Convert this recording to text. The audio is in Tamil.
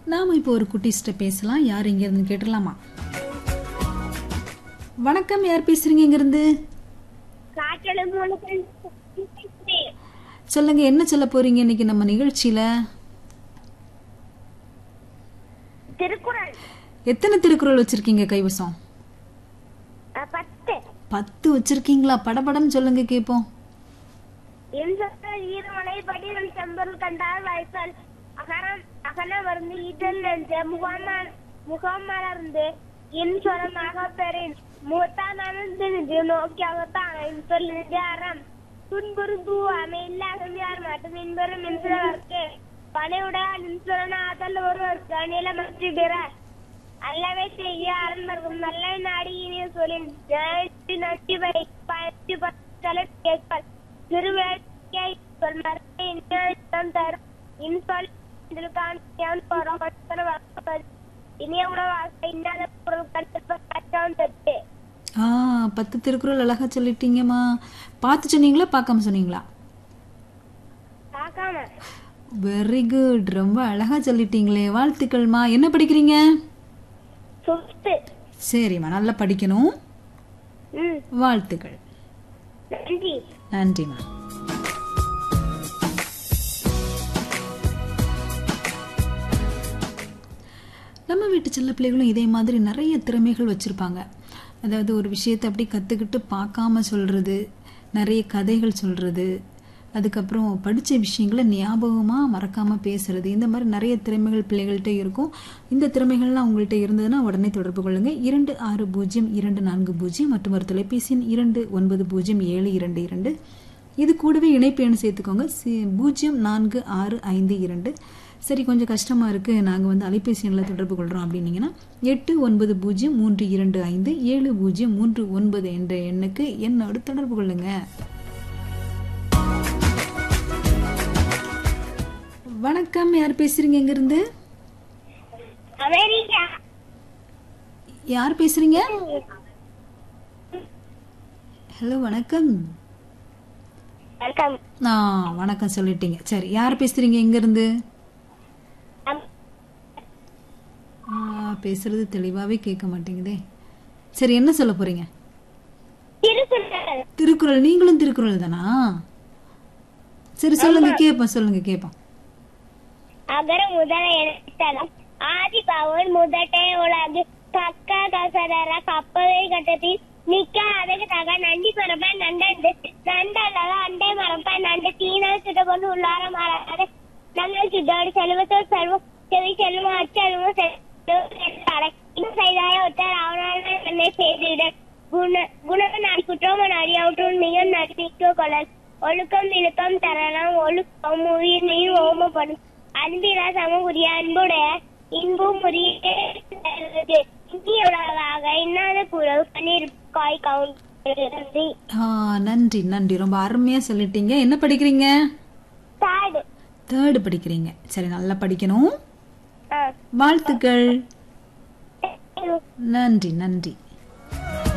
நாம இப்போ ஒரு குட்டிஸ்ட பேசலாம் யார் இங்க இருந்து கேட்டுடலாமா வணக்கம் யார் பேசுறீங்க இங்க இருந்து காற்றலும் சொல்லுங்க என்ன சொல்ல போறீங்க இன்னைக்கு நம்ம நிகழ்ச்சியில திருக்குறள் எத்தனை திருக்குறள் வச்சிருக்கீங்க கைவசம் அஹ், பத்து பத்து வச்சிருக்கீங்களா படபடன்னு சொல்லுங்க கேப்போம் என் சொற்கள் ஈரமலை படிவன் செம்பொருள் கண்டால் வாய்ப்பால் அகரம் அகன வந்து இதழ் நெஞ்ச முகம முகம் மலர்ந்து என் சொரமாக பெறின் முகத்தானது நின்று நோக்கி அகத்தான் என் சொல் நின்று அறம் துன்புறும் தூவாமை இல்லாகும் யார் மட்டும் இன்பெறும் மின்சுரவர்க்கு பனையுடையால் இன்சுரனாதல் ஒருவருக்கு அநிலமற்றி பிற அல்லவை செய்ய அரண்மருக்கும் நல்ல நாடி இனிய சொல்லின் ஜெயத்தி நட்டி வை பயிற்சி பத்தலை கேட்பல் திருவேட்கை சொல் மரத்தை இனியம் தரும் இன்சொல் இதற்கான ஞான் போறோம் மற்றொரு வளர்ப்பது இனிய உணவாக இன்னாத பொருள் கண்டிப்பா கட்டான் தட்டு ஆ பத்து திருக்குறள் அழகா சொல்லிட்டீங்கம்மா பார்த்து சொன்னீங்களா பார்க்காம சொன்னீங்களா பார்க்காம வெரி குட் ரொம்ப அழகா சொல்லிட்டீங்களே வாழ்த்துக்கள்மா என்ன படிக்கிறீங்க சுத்து சரிம்மா நல்லா படிக்கணும் ம் வாழ்த்துக்கள் நன்றி நன்றிம்மா நம்ம வீட்டு செல்ல பிள்ளைகளும் இதே மாதிரி நிறைய திறமைகள் வச்சுருப்பாங்க அதாவது ஒரு விஷயத்தை அப்படி கற்றுக்கிட்டு பார்க்காம சொல்கிறது நிறைய கதைகள் சொல்கிறது அதுக்கப்புறம் படித்த விஷயங்களை ஞாபகமாக மறக்காமல் பேசுறது இந்த மாதிரி நிறைய திறமைகள் பிள்ளைகள்கிட்ட இருக்கும் இந்த திறமைகள்லாம் உங்கள்கிட்ட இருந்ததுன்னா உடனே தொடர்பு கொள்ளுங்கள் இரண்டு ஆறு பூஜ்ஜியம் இரண்டு நான்கு பூஜ்ஜியம் மற்றும் ஒரு தொலைபேசி எண் இரண்டு ஒன்பது பூஜ்ஜியம் ஏழு இரண்டு இரண்டு இது கூடவே இணைப்பு எண் சேர்த்துக்கோங்க சி- பூஜ்ஜியம் நான்கு ஆறு ஐந்து இரண்டு சரி கொஞ்சம் கஷ்டமாக இருக்குது நாங்கள் வந்து அலைபேசி எண்ணில் தொடர்பு கொள்கிறோம் அப்படின்னீங்கன்னா எட்டு ஒன்பது பூஜ்ஜியம் மூன்று இரண்டு ஐந்து ஏழு பூஜ்ஜியம் மூன்று ஒன்பது என்ற எண்ணுக்கு என்னோடு தொடர்பு கொள்ளுங்க வணக்கம் யார் பேசுறீங்க இங்கிருந்து அமெரிக்கா யார் பேசுறீங்க ஹலோ வணக்கம் வணக்கம் ஆ வணக்கம் சொல்லிட்டீங்க சரி யார் பேசுறீங்க எங்கேருந்து அம்- ஆ, பேசுறது தெளிவாவே கேட்க மாட்டேங்குதே சரி என்ன சொல்ல போறீங்க திருக்குறள் திருக்குறள் நீங்களும் திருக்குறள் தானா சரி சொல்லுங்க கேட்போம் சொல்லுங்க கேட்போம் அகர முதல எழுத்தலம் ஆதி பவன் முதட்டே உலகு கக்க கசடர கப்பலை கட்டத்தில் நிக்க அதற்கு தக நண்டி பரப்ப நண்டண்டு நண்டல்லக அண்டை மரப்ப நண்டு தீனால் சுட்ட கொண்டு உள்ளார மாறாது நங்கள் சுட்டோடு செல்வத்தோடு செல்வம் செவி செல்வம் அச்செல்வம் இன்னும் செய்தாய ஒருத்தர் அவனால் என்னை செய்திட குண குணம் நாடி குற்றம் நாடி அவற்றுள் மிக நடிக்க கொள்ளல் ஒழுக்கம் விழுக்கம் தரலாம் ஒழுக்கம் உயிர் நீர் ஓமப்படும் அன்பினா சமகுரிய அன்புடைய இன்பும் உரிய இந்தியவளாக இன்னாத குரல் பன்னீர் காய் கவுண்ட் ஆ நன்றி நன்றி ரொம்ப அருமையா சொல்லிட்டீங்க என்ன படிக்கிறீங்க தாடு தேர்டு படிக்கிறீங்க சரி நல்லா படிக்கணும் ஆ வாழ்த்துக்கள் நன்றி நன்றி